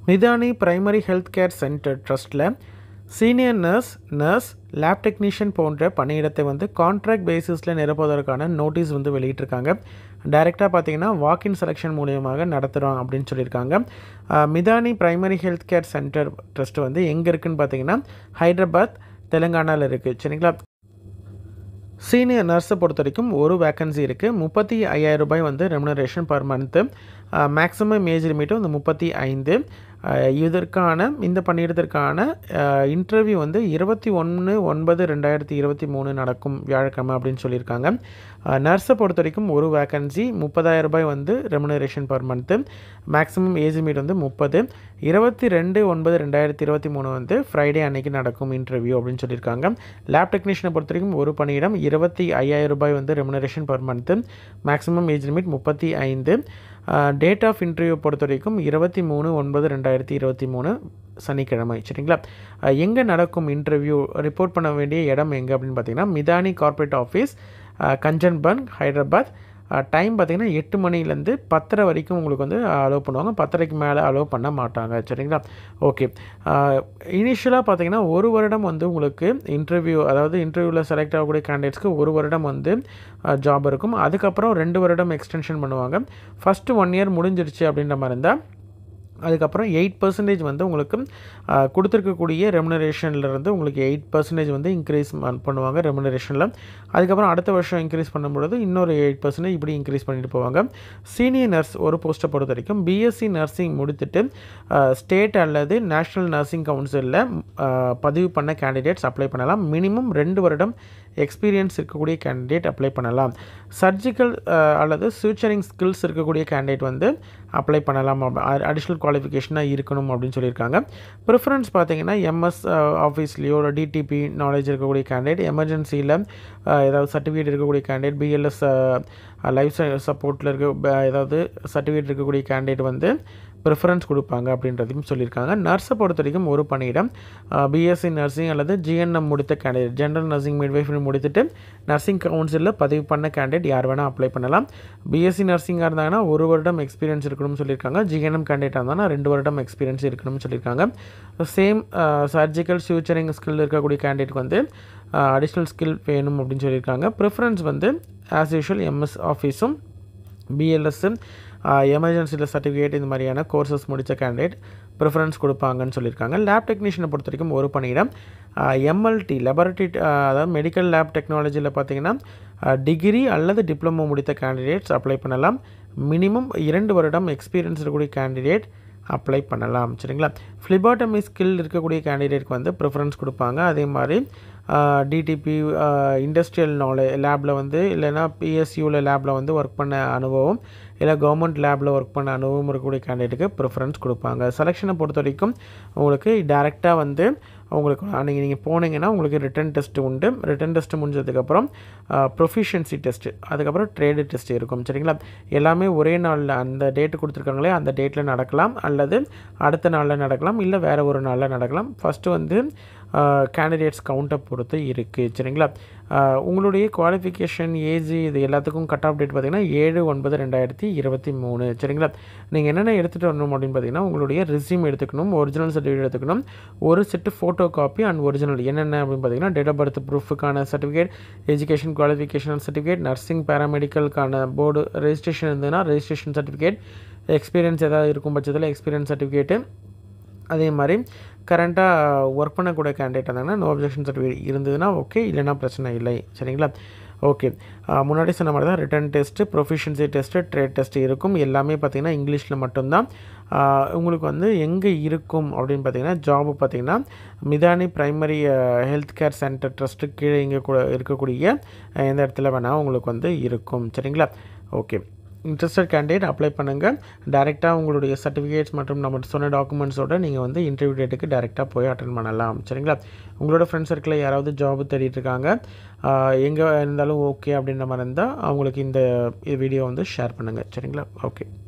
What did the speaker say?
மிதானி primary health care centre ட்ரஸ்ட்டில் senior nurse nurse lab technician போன்ற பணியிடத்தை வந்து கான்ட்ராக்ட் பேசிஸில் நிரப்புவதற்கான நோட்டீஸ் வந்து வெளியிட்டிருக்காங்க டைரெக்டாக பார்த்தீங்கன்னா வாக்கின் செலெக்ஷன் மூலியமாக நடத்துகிறோம் அப்படின்னு சொல்லியிருக்காங்க அஹ், Mithani primary health care centre trust வந்து எங்கே இருக்குன்னு பார்த்தீங்கன்னா ஹைதராபாத் தெலுங்கானாவில் இருக்குது சரிங்களா சீனியர் நர்ஸை பொறுத்த வரைக்கும் ஒரு வேக்கன்சி இருக்குது முப்பத்தி ஐயாயிரம் ரூபாய் வந்து remuneration per month maximum age லிமிட்டும் வந்து முப்பத்தி ஐந்து இதற்கான இந்த பணியிடத்திற்கான இன்டர்வியூ வந்து இருபத்தி ஒன்று ஒன்பது ரெண்டாயிரத்தி இருபத்தி மூணு நடக்கும் வியாழக்கிழமை அப்படின்னு சொல்லியிருக்காங்க நர்ஸை பொறுத்த வரைக்கும் ஒரு வேக்கன்சி முப்பதாயிரம் ரூபாய் வந்து remuneration per month maximum age limit வந்து முப்பது இருபத்தி ரெண்டு ஒன்பது ரெண்டாயிரத்தி இருபத்தி மூணு வந்து ஃப்ரைடே அன்னைக்கு நடக்கும் இன்டர்வியூ அப்படின்னு சொல்லியிருக்காங்க லேப் டெக்னீஷியனை பொறுத்த வரைக்கும் ஒரு பணியிடம் இருபத்தி ஐயாயிரம் ரூபாய் வந்து remuneration per month maximum age limit முப்பத்தி ஐந்து டேட் ஆஃப் இன்டர்வியூ பொறுத்த வரைக்கும் இருபத்தி மூணு ஒன்பது ரெண்டாயிரத்தி இருபத்தி மூணு சனிக்கிழமை சரிங்களா எங்கே நடக்கும் இன்டர்வியூ ரிப்போர்ட் பண்ண வேண்டிய இடம் எங்கே அப்படின்னு பார்த்தீங்கன்னா Midhani corporate office Kanchanbagh Hyderabad time பார்த்தீங்கன்னா எட்டு மணிலேருந்து பத்தரை வரைக்கும் உங்களுக்கு வந்து அலோவ் பண்ணுவாங்க பத்தரைக்கு மேலே அலோவ் பண்ண மாட்டாங்க சரிங்களா ஓகே இனிஷியலாக பார்த்தீங்கன்னா ஒரு வருடம் வந்து உங்களுக்கு இன்டர்வியூ அதாவது இன்டர்வியூவில் செலக்ட் ஆகக்கூடிய கேண்டிடேட்ஸ்க்கு ஒரு வருடம் வந்து ஜாப் இருக்கும் அதுக்கப்புறம் ரெண்டு வருடம் எக்ஸ்டென்ஷன் பண்ணுவாங்க ஃபஸ்ட்டு ஒன் இயர் முடிஞ்சிருச்சு அப்படின்ற மாதிரி இருந்தால் அதுக்கப்புறம் எயிட் பர்சன்டேஜ் வந்து உங்களுக்கு ஆஹ், கொடுத்துருக்கக்கூடிய ரெமுனரேஷன்லேருந்து உங்களுக்கு எயிட் பர்சன்டேஜ் வந்து இன்க்ரீஸ் பண்ணுவாங்க ரெமுனரேஷனில் அதுக்கப்புறம் அடுத்த வருஷம் இன்க்ரீஸ் பண்ணும்பொழுது இன்னொரு எயிட் பர்சன்டேஜ் இப்படி இன்க்ரீஸ் பண்ணிட்டு போவாங்க சீனியர் நர்ஸ் ஒரு போஸ்ட்டை பொறுத்த வரைக்கும் பிஎஸ்சி நர்சிங் முடித்துட்டு ஸ்டேட் அல்லது நேஷ்னல் நர்சிங் கவுன்சிலில் பதிவு பண்ண கேண்டிடேட்ஸ் அப்ளை பண்ணலாம் மினிமம் ரெண்டு வருடம் எக்ஸ்பீரியன்ஸ் இருக்கக்கூடிய கேண்டிடேட் அப்ளை பண்ணலாம் சர்ஜிக்கல் அல்லது சூச்சரிங் ஸ்கில்ஸ் இருக்கக்கூடிய கேண்டிடேட் வந்து அப்ளை பண்ணலாம் அடிஷ்னல் குவாலிஃபிகேஷனாக இருக்கணும் அப்படின்னு சொல்லியிருக்காங்க ப்ரிஃபரன்ஸ் பார்த்தீங்கன்னா எம்எஸ் ஆஃபீஸ்லேயோ ஒரு டிடிபி நாலேஜ் இருக்கக்கூடிய கேண்டிடேட் எமர்ஜென்சியில் ஏதாவது சர்டிஃபிகேட் இருக்கக்கூடிய கேண்டிடேட் பிஎல்எஸ் லைஃப் சப்போர்ட்டில் இருக்க ப- ஏதாவது சர்டிஃபிகேட் இருக்கக்கூடிய கேண்டிடேட் வந்து ப்ரிஃபரன்ஸ் கொடுப்பாங்க அப்படின்றதையும் சொல்லியிருக்காங்க நர்ஸை பொறுத்த வரைக்கும் ஒரு பணியிடம் பிஎஸ்சி நர்சிங் அல்லது ஜிஎன்எம் முடித்த கேண்டிடேட் ஜென்ரல் நர்சிங் மிட்வைஃப்னு முடித்துட்டு நர்சிங் கவுன்சிலில் பதிவு பண்ண கேண்டிடேட் யார் வேணால் அப்ளை பண்ணலாம் பிஎஸ்சி நர்சிங்காக இருந்தாங்கன்னா ஒரு வருடம் எக்ஸ்பீரியன்ஸ் இருக்கணும்னு சொல்லியிருக்காங்க ஜிஎன்எம் கேண்டிடேட்டாக இருந்தாங்கன்னா ரெண்டு வருடம் எக்ஸ்பீரியன்ஸ் இருக்கணும்னு சொல்லியிருக்காங்க சேம் சர்ஜிக்கல் ஃபியூச்சரிங் ஸ்கில் இருக்கக்கூடிய கேண்டிடேட் வந்து அடிஷ்னல் ஸ்கில் வேணும் அப்படின்னு சொல்லியிருக்காங்க ப்ரிஃபரன்ஸ் வந்து ஆஸ் யூஷுவல் எம்எஸ் ஆஃபீஸும் பிஎல்எஸ் எமர்ஜென்சியில் சர்டிஃபிகேட் இந்த மாதிரியான கோர்சஸ் முடித்த கேண்டிடேட் ப்ரிஃபரன்ஸ் கொடுப்பாங்கன்னு சொல்லியிருக்காங்க லேப் டெக்னீஷியனை பொறுத்த வரைக்கும் ஒரு பணியிடம் எம்எல்டி லெபரட்டரி அதாவது மெடிக்கல் லேப் டெக்னாலஜியில் பார்த்தீங்கன்னா டிகிரி அல்லது டிப்ளமோ முடித்த கேண்டிடேட்ஸ் அப்ளை பண்ணலாம் மினிமம் இரண்டு வருடம் எக்ஸ்பீரியன்ஸ் இருக்கக்கூடிய கேண்டிடேட் அப்ளை பண்ணலாம் சரிங்களா ஃப்ளிபாட்டமி ஸ்கில் இருக்கக்கூடிய கேண்டிடேட்க்கு வந்து ப்ரிஃபரன்ஸ் கொடுப்பாங்க அதே மாதிரி டிடிபி இண்டஸ்ட்ரியல் நாலே லேபில் வந்து இல்லைன்னா பிஎஸ்யூவில் லேபில் வந்து ஒர்க் பண்ண அனுபவம் இல்லை கவர்மெண்ட் லேபில் ஒர்க் பண்ண அனுபவம் இருக்கக்கூடிய கேண்டிடேட்டுக்கு ப்ரிஃபரன்ஸ் கொடுப்பாங்க செலெக்ஷனை பொறுத்த வரைக்கும் உங்களுக்கு டேரெக்டாக வந்து உங்களுக்கு நீங்கள் நீங்கள் போனீங்கன்னா உங்களுக்கு ரிட்டன் டெஸ்ட் உண்டு ரிட்டன் டெஸ்ட் முடிஞ்சதுக்கப்புறம் ப்ரொஃபிஷியன்சி டெஸ்ட்டு அதுக்கப்புறம் ட்ரேடு டெஸ்ட் இருக்கும் சரிங்களா எல்லாமே ஒரே நாளில் அந்த டேட்டு கொடுத்துருக்காங்களே அந்த டேட்டில் நடக்கலாம் அல்லது அடுத்த நாளில் நடக்கலாம் இல்லை வேறு ஒரு நாளில் நடக்கலாம் ஃபஸ்ட்டு வந்து கேண்டிடேட்ஸ் கவுண்ட்டை பொறுத்து இருக்குது சரிங்களா ஆஹ் உங்களுடைய குவாலிஃபிகேஷன் ஏஜ் இது எல்லாத்துக்கும் கட் ஆஃப் டேட் பார்த்தீங்கன்னா ஏழு ஒன்பது ரெண்டாயிரத்தி இருபத்தி மூணு சரிங்களா நீங்கள் என்னென்ன எடுத்துகிட்டு வரணும் அப்படின்னு பார்த்தீங்கன்னா உங்களுடைய ரெஸ்யூம் எடுத்துக்கணும் ஒரிஜினல் சர்டிஃபிகேட் எடுத்துக்கணும் ஒரு set photo copy and original என்னென்ன அப்படின்னு பார்த்தீங்கன்னா டேட் ஆஃப் பர்த் ப்ரூஃபுக்கான certificate education qualification certificate nursing பேராமெடிக்கலுக்கான போர்டு ரெஜிஸ்ட்ரேஷன் இருந்ததுன்னா ரெஜிஸ்ட்ரேஷன் சர்டிஃபிகேட் எக்ஸ்பீரியன்ஸ் ஏதாவது இருக்கும் பட்சத்தில் எக்ஸ்பீரியன்ஸ் சர்டிஃபிகேட்டு அதே மாதிரி கரண்ட்டாக ஒர்க் பண்ணக்கூடிய கேண்டிடேட் இருந்தாங்கன்னா நோ அப்ஜெக்ஷன் சர்டிஃபிகேட் இருந்ததுன்னா ஓகே இல்லைன்னா பிரச்சனை இல்லை சரிங்களா ஓகே முன்னாடி சொன்ன மாதிரி தான் written test proficiency test trade test இருக்கும் எல்லாமே பார்த்தீங்கன்னா இங்கிலீஷில் மட்டும்தான் ஆஹ் உங்களுக்கு வந்து எங்கே இருக்கும் அப்படின்னு பார்த்தீங்கன்னா ஜாபு பார்த்தீங்கன்னா Midhani primary health care centre trust கீழே இங்கே கூட இருக்கக்கூடிய அஹ், எந்த இடத்துல வேணால் உங்களுக்கு வந்து இருக்கும் சரிங்களா ஓகே இன்ட்ரெஸ்டட் கேண்டிடேட் அப்ளை பண்ணுங்கள் டேரெக்டாக உங்களுடைய சர்டிஃபிகேட்ஸ் மற்றும் நம்ம சொன்ன டாக்குமெண்ட்ஸோட நீங்கள் வந்து இன்டர்வியூ டேட்டுக்கு டேரெக்டாக போய் அட்டன் பண்ணலாம் சரிங்களா உங்களோட ஃப்ரெண்ட்ஸ் சர்க்கிளில் யாராவது ஜாப் தேடிட்டு இருக்காங்க எங்கே இருந்தாலும் ஓகே அப்படின்ற மாதிரி இருந்தால் அவங்களுக்கு இந்த வீடியோ வந்து ஷேர் பண்ணுங்கள் சரிங்களா ஓகே